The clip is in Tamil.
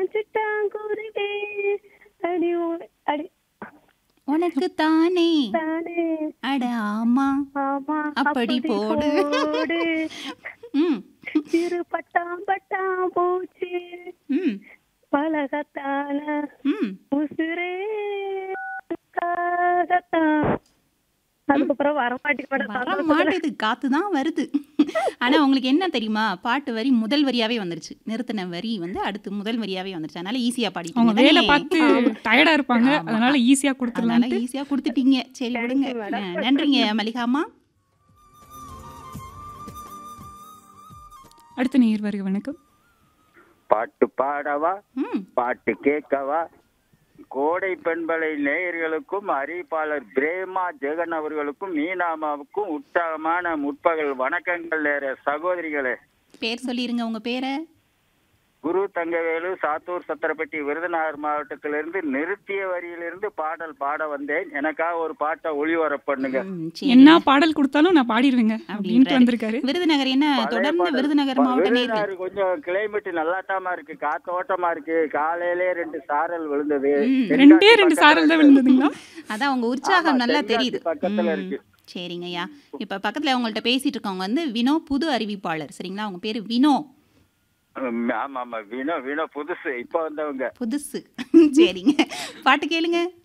சிட்டாங்குருவே அடி ஓ- அடி உனக்கு தானே தானே அட ஆமா ஆமா அப்படி போடு. போடு ம் சிறு பட்டாம் பட்டாம் பூச்சி ம் பழகத்தான ம் உசுரே காகத்தான் அதுக்கப்புறம் வரமாட்டேங்க வர மேடம் மாட்டேது காத்து தான் வருது ஆனா உங்களுக்கு என்ன தெரியுமா பாட்டு வரி முதல் வரியாவே வந்துருச்சு நிறுத்தின வரி வந்து அடுத்து முதல் வரியாவே வந்துருச்சு அதனால ஈஸியா அவங்க பாடிட்டீங்க வேலை தானே? பார்த்து டயர்டா இருப்பாங்க ஆமா. அதனால ஈஸியா அதனால கொடுத்துடலான்ட்டு ஈஸியா கொடுத்துட்டீங்க சரி Thank விடுங்க you, madam. ஆ, நன்றிங்க மல்லிகாமா அடுத்த நேர் வருக வணக்கம் பாட்டு பாடவா ம் பாட்டு கேட்கவா கோடை பெண்பலை நேயர்களுக்கும் அறிவிப்பாளர் பிரேமா ஜெகன் அவர்களுக்கும் மீனாமாவுக்கும் உற்சாகமான முற்பகல் வணக்கங்கள் நேர சகோதரிகளே பேர் சொல்லிருங்க உங்க பேரை குரு தங்கவேலு சாத்தூர் சத்திரப்பட்டி விருதுநகர் மாவட்டத்திலிருந்து நிறுத்திய வரியிலிருந்து பாடல் பாட வந்தேன் எனக்காக ஒரு பாட்டை ஒளிவரப் பண்ணுங்க ம், சரி. என்ன பாடல் கொடுத்தாலும் நான் பாடிடுவேங்க அப்படின்ட்டு அப்படின்றாரு. வந்திருக்காரு விருதுநகர் என்ன பழைய தொடர்ந்து பாடல். விருதுநகர் மாவட்ட நேர்கள் விருதுநகர் கொஞ்சம் கிளைமேட் நல்லாட்டாமா இருக்கு காத்தோட்டமா இருக்கு காலையிலே ரெண்டு சாரல் விழுந்தது ம். ரெண்டே ரெண்டு சாரல் தான் விழுந்ததுங்களா அதான் உங்க உற்சாகம் ஆமா, நல்லா தென்காசி தெரியுது பக்கத்துல ம், இருக்கு. சரிங்கய்யா இப்ப பக்கத்துல உங்கள்ட்ட பேசிட்டு இருக்கவங்க வந்து வினோ புது அறிவிப்பாளர் சரிங்களா அவங்க பேரு வினோ ம், ஆமா ஆமா வினோ வினோ புதுசு இப்ப வந்தவங்க புதுசு சரிங்க பாட்டு கேளுங்க